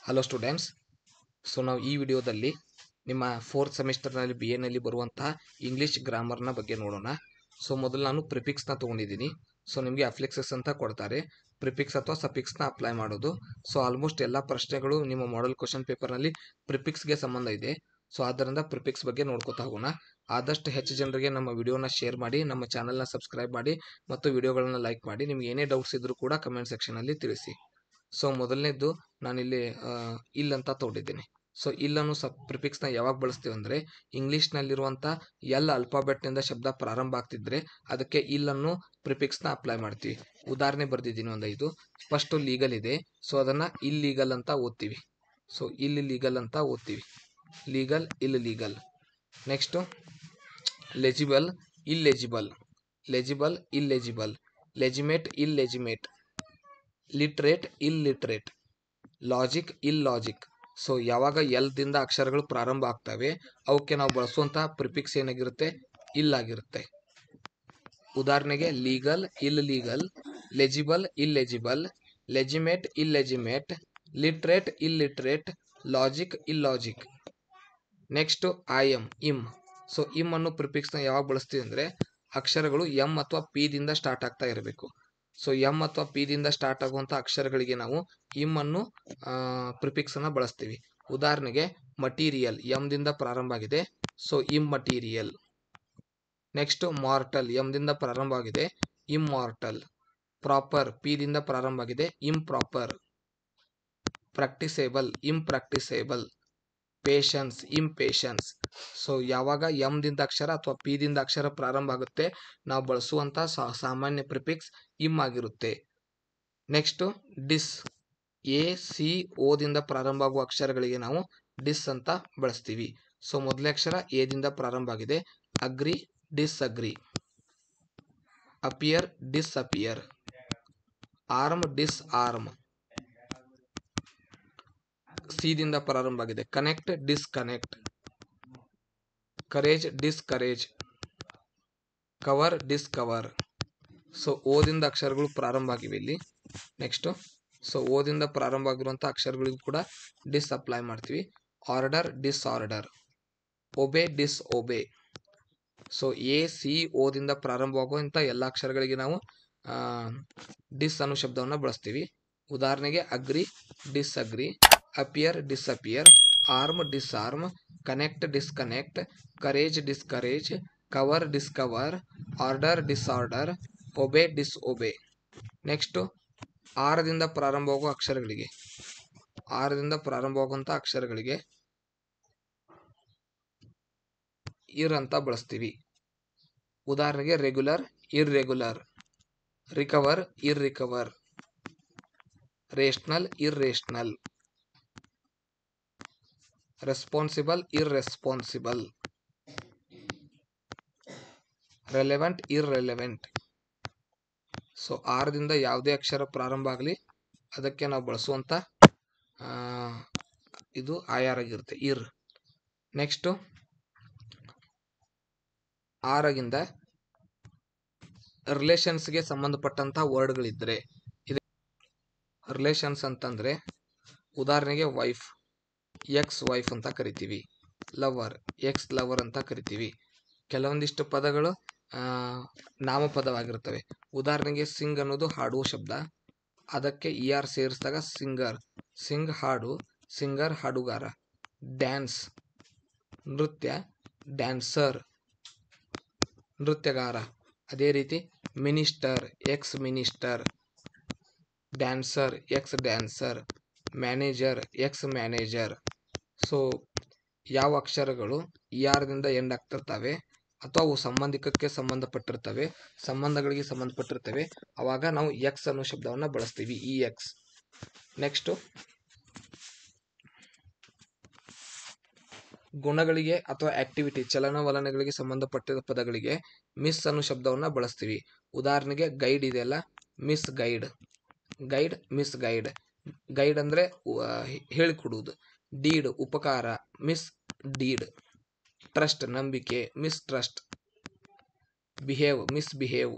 hello students so ನಾವು ಈ ವಿಡಿಯೋದಲ್ಲಿ ನಿಮ್ಮ ಫೋರ್ತ್ ಸೆಮಿಸ್ಟರ್ನಲ್ಲಿ ಬಿ ಎನಲ್ಲಿ ಬರುವಂತಹ ಇಂಗ್ಲೀಷ್ ಗ್ರಾಮರ್ನ ಬಗ್ಗೆ ನೋಡೋಣ ಸೊ ಮೊದಲು ನಾನು ಪ್ರಿಫಿಕ್ಸ್ನ ತೊಗೊಂಡಿದ್ದೀನಿ ಸೊ ನಿಮಗೆ ಅಫ್ಲಿಕ್ಸಸ್ ಅಂತ ಕೊಡ್ತಾರೆ ಪ್ರಿಫಿಕ್ಸ್ ಅಥವಾ ಸಫಿಕ್ಸ್ನ ಅಪ್ಲೈ ಮಾಡೋದು ಸೊ ಆಲ್ಮೋಸ್ಟ್ ಎಲ್ಲ ಪ್ರಶ್ನೆಗಳು ನಿಮ್ಮ ಮಾಡೆಲ್ ಕ್ವಶನ್ ಪೇಪರ್ನಲ್ಲಿ ಪ್ರಿಫಿಕ್ಸ್ಗೆ ಸಂಬಂಧ ಇದೆ ಸೊ ಆದ್ದರಿಂದ ಪ್ರಿಫಿಕ್ಸ್ ಬಗ್ಗೆ ನೋಡ್ಕೊತಾ ಹೋಗೋಣ ಆದಷ್ಟು ಹೆಚ್ಚು ಜನರಿಗೆ ನಮ್ಮ ವಿಡಿಯೋನ ಶೇರ್ ಮಾಡಿ ನಮ್ಮ ಚಾನಲ್ನ ಸಬ್ಸ್ಕ್ರೈಬ್ ಮಾಡಿ ಮತ್ತು ವಿಡಿಯೋಗಳನ್ನ ಲೈಕ್ ಮಾಡಿ ನಿಮ್ಗೆ ಏನೇ ಡೌಟ್ಸ್ ಇದ್ರೂ ಕೂಡ ಕಮೆಂಟ್ ಸೆಕ್ಷನಲ್ಲಿ ತಿಳಿಸಿ ಸೊ ಮೊದಲನೇದು ನಾನಿಲ್ಲಿ ಇಲ್ ಅಂತ ತೊಗೊಂಡಿದ್ದೀನಿ ಸೊ ಇಲ್ಲನ್ನು ಸಬ್ ಪ್ರಿಫಿಕ್ಸ್ನ ಯಾವಾಗ ಬಳಸ್ತೀವಿ ಅಂದರೆ ಇಂಗ್ಲೀಷ್ನಲ್ಲಿರುವಂಥ ಎಲ್ಲ ಅಲ್ಫಾಬೆಟ್ನಿಂದ ಶಬ್ದ ಪ್ರಾರಂಭ ಆಗ್ತಿದ್ರೆ ಅದಕ್ಕೆ ಇಲ್ಲನ್ನು ಪ್ರಿಫಿಕ್ಸ್ನ ಅಪ್ಲೈ ಮಾಡ್ತೀವಿ ಉದಾಹರಣೆ ಬರೆದಿದ್ದೀನಿ ಒಂದು ಐದು ಫಸ್ಟು ಲೀಗಲ್ ಇದೆ ಸೊ ಅದನ್ನು ಇಲ್ಲೀಗಲ್ ಅಂತ ಓದ್ತೀವಿ ಸೊ ಇಲ್ಲಿ ಲೀಗಲ್ ಅಂತ ಓದ್ತೀವಿ legal illegal next legible illegible legible illegible legitimate illegitimate literate illiterate logic illogic so ಯಾವಾಗ ಎಲ್ದಿಂದ ಅಕ್ಷರಗಳು ಪ್ರಾರಂಭ ಆಗ್ತವೆ ಅವಕ್ಕೆ ನಾವು ಬಳಸುವಂತಹ ಪ್ರಿಫಿಕ್ಸ್ ಏನಾಗಿರುತ್ತೆ ಇಲ್ಲಾಗಿರುತ್ತೆ ಉದಾಹರಣೆಗೆ legal illegal legible illegible legitimate illegitimate literate illiterate logic illogic next I M im so im ಅನ್ನೋ ಪ್ರಿಫಿಕ್ಸ್ನ ಯಾವಾಗ ಬಳಸ್ತೀವಿ ಅಂದರೆ ಅಕ್ಷರಗಳು ಎಮ್ ಅಥವಾ ಪಿ ದಿಂದ ಸ್ಟಾರ್ಟ್ ಆಗ್ತಾ ಇರಬೇಕು ಸೊ ಎಮ್ ಅಥವಾ ಪಿ ದಿಂದ ಸ್ಟಾರ್ಟ್ ಆಗುವಂಥ ಅಕ್ಷರಗಳಿಗೆ ನಾವು ಇಮ್ ಅನ್ನು ಪ್ರಿಫಿಕ್ಸ್ ಅನ್ನ ಬಳಸ್ತೀವಿ ಉದಾಹರಣೆಗೆ ಮಟೀರಿಯಲ್ ಎಮ್ ದಿಂದ ಪ್ರಾರಂಭ ಆಗಿದೆ so immaterial next mortal M ದಿಂದ ಪ್ರಾರಂಭ ಆಗಿದೆ ಇಮ್ ಮಾರ್ಟಲ್ ಪ್ರಾಪರ್ ಪಿ ದಿಂದ ಪ್ರಾರಂಭ ಆಗಿದೆ improper practicable impracticable patience impatience so ಯಾವಾಗ ಎಮ್ ದಿಂದ ಅಕ್ಷರ ಅಥವಾ ಪಿ ದಿಂದ ಅಕ್ಷರ ಪ್ರಾರಂಭ ಆಗುತ್ತೆ ನಾವು ಬಳಸುವಂತ ಸಾಮಾನ್ಯ ಪ್ರಿಫಿಕ್ಸ್ ಇಮ್ ಆಗಿರುತ್ತೆ ನೆಕ್ಸ್ಟ್ ಡಿಸ್ ಎ ಸಿ ಓದಿಂದ ಪ್ರಾರಂಭ ಆಗುವ ಅಕ್ಷರಗಳಿಗೆ ನಾವು ಡಿಸ್ ಅಂತ ಬಳಸ್ತೀವಿ ಸೊ ಮೊದಲನೇ ಅಕ್ಷರ ಎ ದಿಂದ ಪ್ರಾರಂಭ ಆಗಿದೆ agree disagree appear disappear arm disarm C ದಿಂದ ಪ್ರಾರಂಭ ಆಗಿದೆ connect disconnect courage discourage cover discover so ಓದಿಂದ ಅಕ್ಷರಗಳು ಪ್ರಾರಂಭ ಆಗಿವೆ ಇಲ್ಲಿ ನೆಕ್ಸ್ಟು ಸೊ ಓದಿಂದ ಪ್ರಾರಂಭ ಆಗಿರುವಂಥ ಅಕ್ಷರಗಳಿಗೂ ಕೂಡ ಡಿಸ್ ಅಪ್ಲೈ ಮಾಡ್ತೀವಿ order disorder obey disobey so A C ಓದಿಂದ ಪ್ರಾರಂಭವಾಗುವಂಥ ಎಲ್ಲ ಅಕ್ಷರಗಳಿಗೆ ನಾವು ಡಿಸ್ ಅನ್ನೋ ಶಬ್ದವನ್ನು ಬಳಸ್ತೀವಿ ಉದಾಹರಣೆಗೆ agree disagree appear disappear arm disarm connect disconnect courage discourage cover discover order disorder obey disobey next ಆರದಿಂದ ಪ್ರಾರಂಭವಾಗುವ ಅಕ್ಷರಗಳಿಗೆ ಆರದಿಂದ ಪ್ರಾರಂಭವಾಗುವಂಥ ಅಕ್ಷರಗಳಿಗೆ ಇರ್ ಅಂತ ಬಳಸ್ತೀವಿ ಉದಾಹರಣೆಗೆ regular irregular recover ir recover rational irrational responsible irresponsible relevant irrelevant so ಆರದಿಂದ ಯಾವುದೇ ಅಕ್ಷರ ಪ್ರಾರಂಭ ಆಗಲಿ ಅದಕ್ಕೆ ನಾವು ಬಳಸುವಂಥ ಇದು ಆಯಾರ್ ಆಗಿರುತ್ತೆ ಇರ್ ನೆಕ್ಸ್ಟು ಆರಗಿಂದ ರಿಲೇಷನ್ಸ್ಗೆ ಸಂಬಂಧಪಟ್ಟಂಥ ವರ್ಡ್ಗಳಿದ್ದರೆ ಇದು ರಿಲೇಷನ್ಸ್ ಅಂತಂದರೆ ಉದಾಹರಣೆಗೆ ವೈಫ್ ಎಕ್ಸ್ ವೈಫ್ ಅಂತ ಕರಿತೀವಿ ಲವರ್ ಎಕ್ಸ್ ಲವರ್ ಅಂತ ಕರಿತೀವಿ ಕೆಲವೊಂದಿಷ್ಟು ಪದಗಳು ನಾಮಪದವಾಗಿರ್ತವೆ ಉದಾಹರಣೆಗೆ ಸಿಂಗ್ ಅನ್ನೋದು ಹಾಡುವ ಶಬ್ದ ಅದಕ್ಕೆ ಇ ಆರ್ ಸೇರಿಸಿದಾಗ ಸಿಂಗರ್ ಸಿಂಗ್ ಹಾಡು ಸಿಂಗರ್ ಹಾಡುಗಾರ ಡ್ಯಾನ್ಸ್ ನೃತ್ಯ ಡ್ಯಾನ್ಸರ್ ನೃತ್ಯಗಾರ ಅದೇ ರೀತಿ minister ex minister dancer ex dancer manager ex manager so ಯಾವ ಅಕ್ಷರಗಳು ಯಾರದಿಂದ ಎಂಡ್ ಆಗ್ತಿರ್ತವೆ ಅಥವಾ ಅವು ಸಂಬಂಧಿಕಕ್ಕೆ ಸಂಬಂಧಪಟ್ಟಿರ್ತವೆ ಸಂಬಂಧಗಳಿಗೆ ಸಂಬಂಧಪಟ್ಟಿರ್ತವೆ ಅವಾಗ ನಾವು ಎಕ್ಸ್ ಅನ್ನೋ ಶಬ್ದವನ್ನು ಬಳಸ್ತೀವಿ ಇ ಎಕ್ಸ್ ನೆಕ್ಸ್ಟು ಗುಣಗಳಿಗೆ ಅಥವಾ ಆಕ್ಟಿವಿಟಿ ಚಲನವಲನಗಳಿಗೆ ಸಂಬಂಧಪಟ್ಟಿದ ಪದಗಳಿಗೆ ಮಿಸ್ ಅನ್ನೋ ಶಬ್ದವನ್ನು ಬಳಸ್ತೀವಿ ಉದಾಹರಣೆಗೆ ಗೈಡ್ ಇದೆಯಲ್ಲ misguide guide misguide guide ಅಂದರೆ ಹೇಳಿಕೊಡುವುದು ಡೀಡ್ ಉಪಕಾರ ಮಿಸ್ ಡೀಡ್ ಟ್ರಸ್ಟ್ ನಂಬಿಕೆ mistrust behave misbehave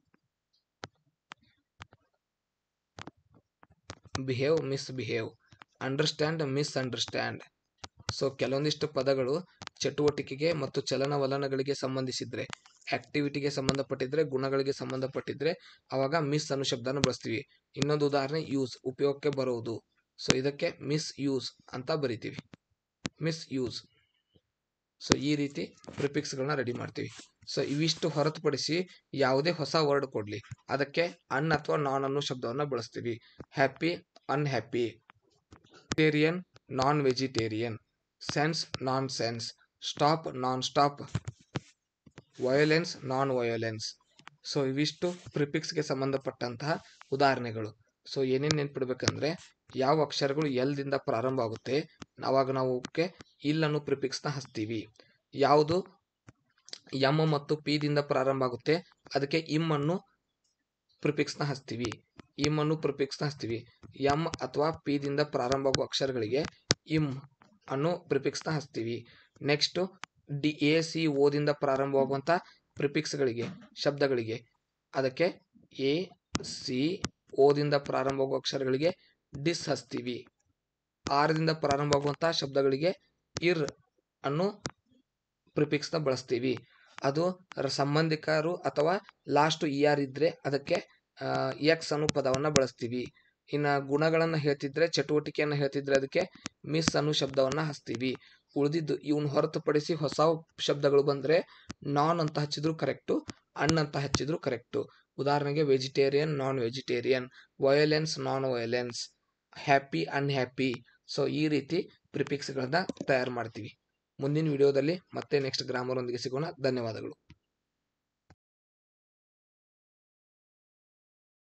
behave misbehave understand misunderstand so ಕೆಲವೊಂದಿಷ್ಟು ಪದಗಳು ಚಟುವಟಿಕೆಗೆ ಮತ್ತು ಚಲನವಲನಗಳಿಗೆ ಸಂಬಂಧಿಸಿದ್ರೆ ಆಕ್ಟಿವಿಟಿಗೆ ಸಂಬಂಧಪಟ್ಟಿದ್ರೆ ಗುಣಗಳಿಗೆ ಸಂಬಂಧಪಟ್ಟಿದ್ರೆ ಅವಾಗ ಮಿಸ್ ಅನ್ನೋ ಶಬ್ದನ ಬಳಸ್ತೀವಿ ಇನ್ನೊಂದು ಉದಾಹರಣೆ ಯೂಸ್ ಉಪಯೋಗಕ್ಕೆ ಬರುವುದು ಸೊ ಇದಕ್ಕೆ ಮಿಸ್ ಯೂಸ್ ಅಂತ ಬರಿತೀವಿ ಮಿಸ್ ಯೂಸ್ ಸೊ ಈ ರೀತಿ ಪ್ರಿಫಿಕ್ಸ್ಗಳನ್ನ ರೆಡಿ ಮಾಡ್ತೀವಿ ಸೊ ಇವಿಷ್ಟು ಹೊರತುಪಡಿಸಿ ಯಾವುದೇ ಹೊಸ ವರ್ಡ್ ಕೊಡಲಿ ಅದಕ್ಕೆ ಅನ್ ಅಥವಾ ನಾನ್ ಅನ್ನೋ ಶಬ್ದವನ್ನು ಬಳಸ್ತೀವಿ happy unhappy vegetarian non vegetarian sense nonsense stop non stop violence non violence so ಇವಿಷ್ಟು ಪ್ರಿಫಿಕ್ಸ್ಗೆ ಸಂಬಂಧಪಟ್ಟಂತಹ ಉದಾಹರಣೆಗಳು ಸೊ ಏನೇನು ನೆನ್ಪಿಡ್ಬೇಕಂದ್ರೆ ಯಾವ ಅಕ್ಷರಗಳು ಎಲ್ದಿಂದ ಪ್ರಾರಂಭ ಆಗುತ್ತೆ ಆವಾಗ ನಾವು ಅವಕ್ಕೆ ಇಲ್ ಅನ್ನೋ ಪ್ರಿಫಿಕ್ಸ್ನ ಹಚ್ತೀವಿ ಯಾವುದು ಎಮ್ ಮತ್ತು ಪಿ ದಿಂದ ಪ್ರಾರಂಭ ಆಗುತ್ತೆ ಅದಕ್ಕೆ ಇಮ್ ಅನ್ನು ಪ್ರಿಫಿಕ್ಸ್ನ ಹಚ್ತೀವಿ ಇಮ್ ಅನ್ನು ಪ್ರಿಫಿಕ್ಸ್ನ ಹಚ್ತೀವಿ ಎಮ್ ಅಥವಾ ಪಿ ದಿಂದ ಪ್ರಾರಂಭ ಆಗುವ ಅಕ್ಷರಗಳಿಗೆ ಇಮ್ ಅನ್ನೋ ಪ್ರಿಫಿಕ್ಸ್ನ ಹಚ್ತೀವಿ ನೆಕ್ಸ್ಟು ಡಿ ಎ ಸಿ ಓದಿಂದ ಪ್ರಾರಂಭವಾಗುವಂಥ ಪ್ರಿಫಿಕ್ಸ್ಗಳಿಗೆ ಶಬ್ದಗಳಿಗೆ ಅದಕ್ಕೆ ಎ ಸಿ ಓದಿಂದ ಪ್ರಾರಂಭವಾಗುವ ಅಕ್ಷರಗಳಿಗೆ ಡಿಸ್ ಹಚ್ತೀವಿ ಆರದಿಂದ ಪ್ರಾರಂಭವಾಗುವಂಥ ಶಬ್ದಗಳಿಗೆ ಇರ್ ಅನ್ನೋ ಪ್ರಿಫಿಕ್ಸ್ನ ಬಳಸ್ತೀವಿ ಅದು ರ- ಸಂಬಂಧಿಕರು ಅಥವಾ ಲಾಸ್ಟ್ ಇ ಆರ್ ಇದ್ದರೆ ಅದಕ್ಕೆ ಎಕ್ಸ್ ಅನ್ನೋ ಪದವನ್ನು ಬಳಸ್ತೀವಿ ಇನ್ನು ಗುಣಗಳನ್ನು ಹೇಳ್ತಿದ್ರೆ ಚಟುವಟಿಕೆಯನ್ನು ಹೇಳ್ತಿದ್ರೆ ಅದಕ್ಕೆ ಮಿಸ್ ಅನ್ನೋ ಶಬ್ದವನ್ನು ಹಚ್ತೀವಿ ಉಳಿದಿದ್ದು ಇವನ್ ಹೊರತುಪಡಿಸಿ ಹೊಸ ಶಬ್ದಗಳು ಬಂದರೆ ನಾನ್ ಅಂತ ಹಚ್ಚಿದ್ರು ಕರೆಕ್ಟು ಅಣ್ ಅಂತ ಹಚ್ಚಿದ್ರು ಕರೆಕ್ಟು ಉದಾಹರಣೆಗೆ vegetarian non vegetarian violence non violence happy unhappy so ಈ ರೀತಿ ಪ್ರಿಫಿಕ್ಸ್ಗಳನ್ನ ತಯಾರು ಮಾಡ್ತೀವಿ ಮುಂದಿನ ವಿಡಿಯೋದಲ್ಲಿ ಮತ್ತೆ ನೆಕ್ಸ್ಟ್ ಗ್ರಾಮರ್ ಒಂದಿಗೆ ಸಿಗೋಣ ಧನ್ಯವಾದಗಳು